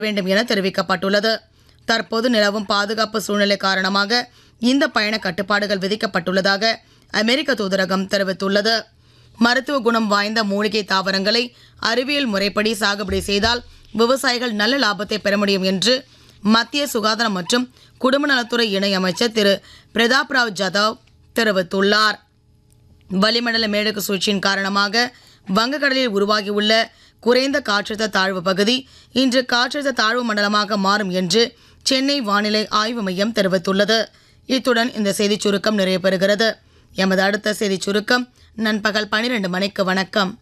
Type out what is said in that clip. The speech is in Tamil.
வேண்டும் என தெரிவிக்கப்பட்டுள்ளது தற்போது நிலவும் பாதுகாப்பு சூழ்நிலை காரணமாக இந்த பயண கட்டுப்பாடுகள் விதிக்கப்பட்டுள்ளதாக அமெரிக்க தூதரகம் தெரிவித்துள்ளது மருத்துவ குணம் வாய்ந்த மூலிகை தாவரங்களை அறிவியல் முறைப்படி சாகுபடி செய்தால் விவசாயிகள் நல்ல லாபத்தை பெற முடியும் என்று மத்திய சுகாதாரம் மற்றும் குடும்ப நலத்துறை இணையமைச்சர் திரு பிரதாப் ராவ் ஜாதவ் தெரிவித்துள்ளார் வளிமண்டல மேலடுக்கு சுழற்சியின் காரணமாக வங்கக்கடலில் உருவாகியுள்ள குறைந்த காற்றழுத்த தாழ்வு பகுதி இன்று காற்றழுத்த தாழ்வு மண்டலமாக மாறும் என்று சென்னை வானிலை ஆய்வு மையம் தெரிவித்துள்ளது இத்துடன் இந்த செய்திச் சுருக்கம் நிறைவு பெறுகிறது எமது அடுத்த செய்திச் சுருக்கம் நண்பகல் பனிரெண்டு மணிக்கு வணக்கம்